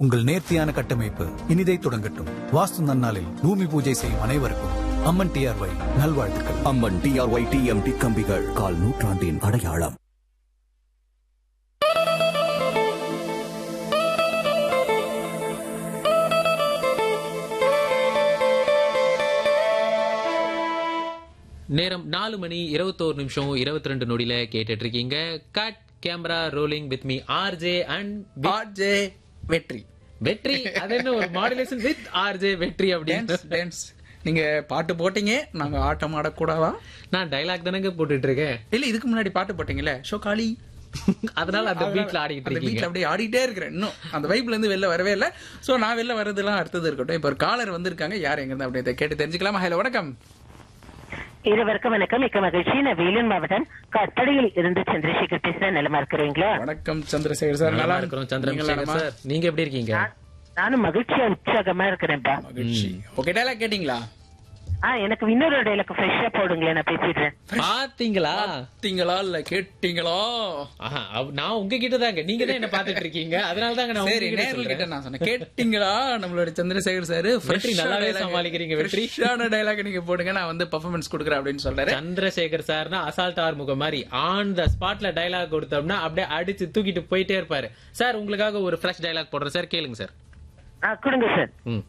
உங்கள் நேர்த்தியான கட்டமைப்பு இனிதை தொடங்கட்டும் வாஸ்து நன்னாளில் பூமி பூஜை செய்யும் அனைவருக்கும் அம்மன் டிஆர்ஒய் நல்வாழ்த்துக்கள் அம்மன் டிஆர்ஒய் டிஎம்டி கம்பிகள் கால் நூற்றாண்டின் அடையாளம் நேரம் நாலு மணி இருபத்தோரு நிமிஷம் இருபத்தி ரெண்டு நொடியில கேட்டுட்டு இருக்கீங்க cut camera rolling with me RJ and RJ Vetri வெற்றி அது என்ன ஒரு மாடுலேஷன் வித் ஆர்ஜே வெற்றி அப்படின்னு டான்ஸ் டான்ஸ் நீங்க பாட்டு போட்டீங்க நாங்க ஆட்டம் ஆடக்கூடாதா நான் டைலாக் தானங்க போட்டுட்டு இருக்கேன் இல்ல இதுக்கு முன்னாடி பாட்டு போட்டீங்கல்ல ஷோ காளி அதனால அந்த பீட்ல ஆடிட்டு அந்த இருக்கீங்க வீட்ல அப்படியே ஆடிட்டே இருக்கிறேன் இன்னும் அந்த வைப்ல இருந்து வெளில வரவே இல்ல சோ நான் வெளில வர்றதெல்லாம் அடுத்தது இருக்கட்டும் இப்ப ஒரு காலர் வந்திருக்காங்க யார் எங்க இருந்து அப்படியே கேட்டு தெரிஞ்சுக்கலாமா ஹலோ வணக்கம் இருவருக்கும் வணக்கம் மிக்க மகிழ்ச்சி நான் வேலூர் மாவட்டம் கட்டடையில் இருந்து சந்திரசேகர் பேசுறேன் நிலமா இருக்கிறீங்களா வணக்கம் சந்திரசேகர் சார் நல்லா நல்லா இருக்கிறோம் நீங்க சந்திரசேகர் நலமா? சார் நீங்க எப்படி இருக்கீங்க நான்- நானும் மகிழ்ச்சியா உற்சாகமா இருக்கிறேன்ப்பா மகிழ்ச்சி ஓகே டேலாக் கேட்டீங்களா ஆ எனக்கு இன்னொரு டைலாக் ஃப்ரெஷ்ஷா போடுங்களேன் நான் பேசிடுறேன் பாத்தீங்களா பாத்தீங்களா இல்ல கேட்டீங்களா ஆஹா, அவ்- நான் உங்ககிட்ட தாங்க நீங்க தான் என்ன பாத்துட்டு இருக்கீங்க அதனால தாங்க நான் சரி உங்ககிட்ட நேரில் கிட்ட சொல்றேன். நான் சொன்னேன் கேட்டீங்களா நம்மளோட சந்திரசேகர் சார் வெற்றி, நல்லாவே சமாளிக்கிறீங்க, வெற்றி. ஃப்ரெஷ்ஷான டைலாக் நீங்க போடுங்க நான் வந்து பெர்ஃபார்மன்ஸ் கொடுக்குறேன் அப்படின்னு சொல்றாரு சந்திரசேகர் சார்னா அசால்ட் ஆறுமுகம் மாதிரி ஆன் த ஸ்பாட்ல டைலாக் கொடுத்தோம்னா அப்படியே அடிச்சு தூக்கிட்டு போயிட்டே இருப்பாரு சார் உங்களுக்காக ஒரு ஃப்ரெஷ் டைலாக் போடுறேன் சார் கேளுங்க சார் ஆ கொடுங்க சார் ம்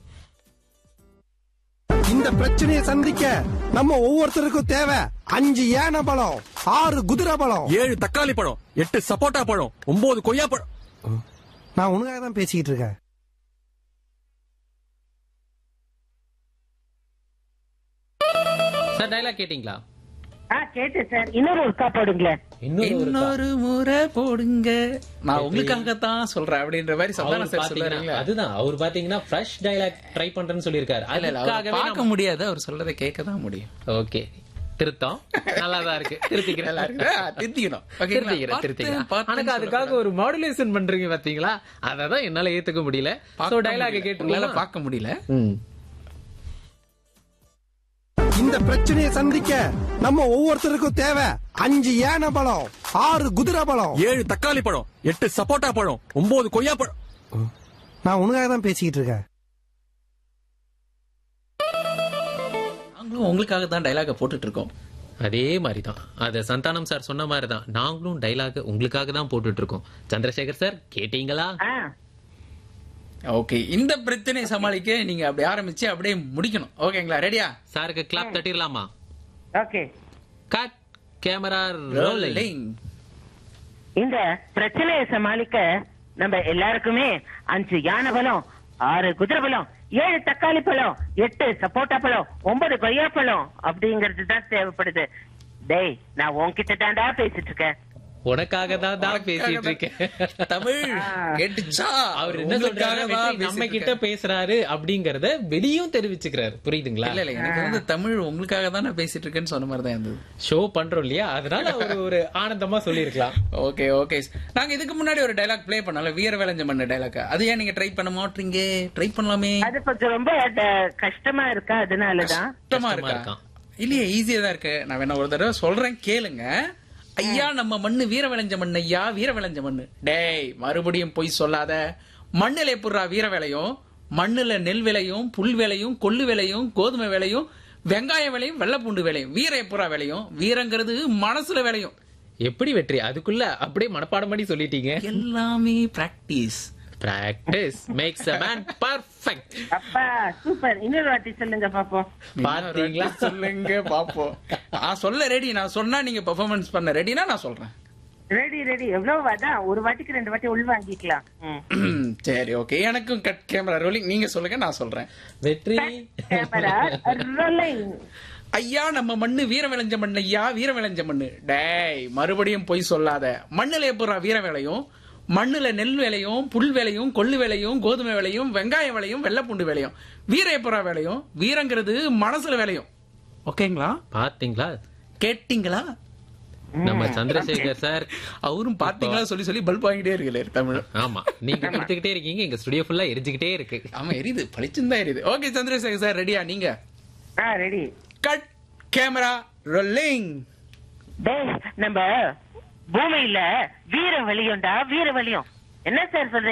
இந்த பிரச்சனையை சந்திக்க நம்ம ஒவ்வொருத்தருக்கும் தேவை அஞ்சு யானை பழம் ஆறு குதிரை பழம் ஏழு தக்காளி பழம் எட்டு சப்போட்டா பழம் ஒன்பது கொய்யா பழம் நான் உனக்காக தான் பேசிக்கிட்டு இருக்கேன் சார் டைலாக் கேட்டிங்களா ஆ கேட்டேன் சார் இன்னொரு ஒருக்கா போடுங்களேன் இன்னொரு ஒரு இன்னொரு முறை போடுங்க நான் உங்களுக்காகத்தான் சொல்றேன் அப்படின்ற மாதிரி அவர் சந்தான சார் பாத்தீங்கன்னா- சொல்றாருங்களா அதுதான் அவர் பாத்தீங்கன்னா ஃப்ரெஷ் டைலாக் ட்ரை பண்றேன்னு சொல்லியிருக்காரு இல்ல இல்ல அவரை அதுக்காகவே பார்க்க முடியாது அவர் சொல்றதை கேட்க தான் முடியும் ஓகே திருத்தம் நல்லா தான் இருக்கு திருத்திக்கிறேன் நல்லா இருக்கு ஆ, திருத்திக்கணும் ஓகேங்களா? திருத்திக்கிறேன் பார்த்து- திருத்திக்கிறேன் பார்த்து ஆனா அதுக்காக ஒரு மாடுலேஷன் பண்றீங்க பாத்தீங்களா அததான் என்னால ஏத்துக்க முடியல சோ பார்க்க டைலாக் முடியல. கேட்டு உங்களால பார்க்க முடியல இந்த பிரச்சனையை சந்திக்க நம்ம ஒவ்வொருத்தருக்கும் தேவை அஞ்சு யானை பழம் ஆறு குதிரை பழம் ஏழு தக்காளி பழம் எட்டு சப்போட்டா பழம் ஒன்பது கொய்யா பழம் நான் உனக்காக தான் பேசிக்கிட்டு இருக்கேன் நாங்களும் உங்களுக்காக தான் டைலாக போட்டுட்டு இருக்கோம் அதே மாதிரி தான் அது சந்தானம் சார் சொன்ன மாதிரி தான் நாங்களும் டைலாக் உங்களுக்காக தான் போட்டுட்டு இருக்கோம் சந்திரசேகர் சார் கேட்டீங்களா ஆ ஓகே இந்த பிரச்சனையை சமாளிக்க நீங்க அப்படி ஆரம்பிச்சு அப்படியே முடிக்கணும் ஓகேங்களா ரெடியா சாருக்கு கிளாப் தட்டிடலாமா okay cut camera rolling rolling இந்த பிரச்சனையை சமாளிக்க நம்ம எல்லாருக்குமே அஞ்சு யானை பழம் ஆறு குதிரை பழம் ஏழு தக்காளி பழம் எட்டு சப்போட்டா பழம் ஒன்பது கொய்யா பழம் அப்படிங்கிறது தான் தேவைப்படுது டேய் நான் உன்கிட்ட தான்டா பேசிட்டு இருக்கேன் உனக்காக தான் தான் பேசிட்டு இருக்கேன் தமிழ் கேட்டுச்சா அவர் என்ன உங்களுக்காக சொல்றாரு தான் வெற்றி நம்ம பேசிட்டு கிட்ட பேசுறாரு அப்படிங்கறத வெளியும் தெரிவிச்சுக்கிறாரு புரியுதுங்களா இல்ல இல்ல எனக்கு வந்து தமிழ் உங்களுக்காக தான் நான் பேசிட்டு இருக்கேன்னு சொன்ன மாதிரி தான் இருந்தது ஷோ பண்றோம் இல்லையா அதனால ஒரு ஒரு ஆனந்தமா சொல்லிருக்கலாம் ஓகே ஓகே நாங்க இதுக்கு முன்னாடி ஒரு டைலாக் ப்ளே பண்ணல வீர வேலஞ்சம் பண்ண டைலாக் அது ஏன் நீங்க ட்ரை பண்ண மாட்டீங்க ட்ரை பண்ணலாமே அது கொஞ்சம் ரொம்ப ட- கஷ்டமா இருக்கா அதனாலதான் கஷ்டமா கஷ்டமா இருக்கா இருக்கான். இல்லையே ஈஸியா தான் இருக்கு நான் வேணா ஒரு தடவை சொல்றேன் கேளுங்க ஐயா நம்ம மண்ணு வீர விளைஞ்ச மண்ணு ஐயா வீர விளைஞ்ச மண்ணு டேய் மறுபடியும் பொய் சொல்லாத மண்ணுல எப்படிரா வீர விளையும் மண்ணுல நெல் விளையும் புல் விளையும் கொள்ளு விளையும் கோதுமை விளையும் வெங்காய விளையும் வெள்ளைப்பூண்டு விளையும் வீர எப்படா விளையும் வீரங்கிறது மனசுல விளையும் எப்படி வெற்றி அதுக்குள்ள அப்படியே மனப்பாடம் பண்ணி சொல்லிட்டீங்க எல்லாமே practice practice makes a man perfect அப்பா சூப்பர் இன்னொரு வாட்டி சொல்லுங்க பாப்போம் பாத்தீங்களா சொல்லுங்க பாப்போம் நான் சொல்ல ரெடி நான் சொன்னா நீங்க பெர்ஃபார்மன்ஸ் பண்ண ரெடினா நான் சொல்றேன் ரெடி ரெடி எவ்வளவு அதான் ஒரு வாட்டிக்கு ரெண்டு வாட்டி உள் வாங்கிக்கலாம் ம். சரி ஓகே எனக்கும் கட் கேமரா ரோலிங் நீங்க சொல்லுங்க நான் சொல்றேன் வெற்றி கேமரா ரோலிங் ஐயா நம்ம மண்ணு வீர விளைஞ்ச மண்ணு ஐயா வீர விளைஞ்ச மண்ணு டேய் மறுபடியும் பொய் சொல்லாத மண்ணுல எப்படா வீர விளையும் மண்ணுல நெல் விளையும் புல் விளையும் கொள்ளு விளையும் கோதுமை விளையும் வெங்காயம் விளையும் வெள்ளைப்பூண்டு விளையும் வீர எப்படா விளையும் வீரங்கிறது மனசுல விளையும் ஓகேங்களா பாத்தீங்களா கேட்டீங்களா நம்ம சந்திரசேகர் சார் அவரும் பாத்தீங்களா சொல்லி சொல்லி பல்ப் வாங்கிட்டே இருக்கல தமிழ் ஆமா நீங்க கொடுத்துக்கிட்டே இருக்கீங்க எங்க ஸ்டுடியோ ஃபுல்லா எரிஞ்சுக்கிட்டே இருக்கு ஆமா எரியுது பளிச்சுன்னு தான் எரியுது ஓகே சந்திரசேகர் சார் ரெடியா நீங்க ஆ ரெடி கட் கேமரா ரோலிங் டேய் நம்ம பூமியில வீர வலியும்டா வீர வலியும் என்ன சார் சொல்றீங்க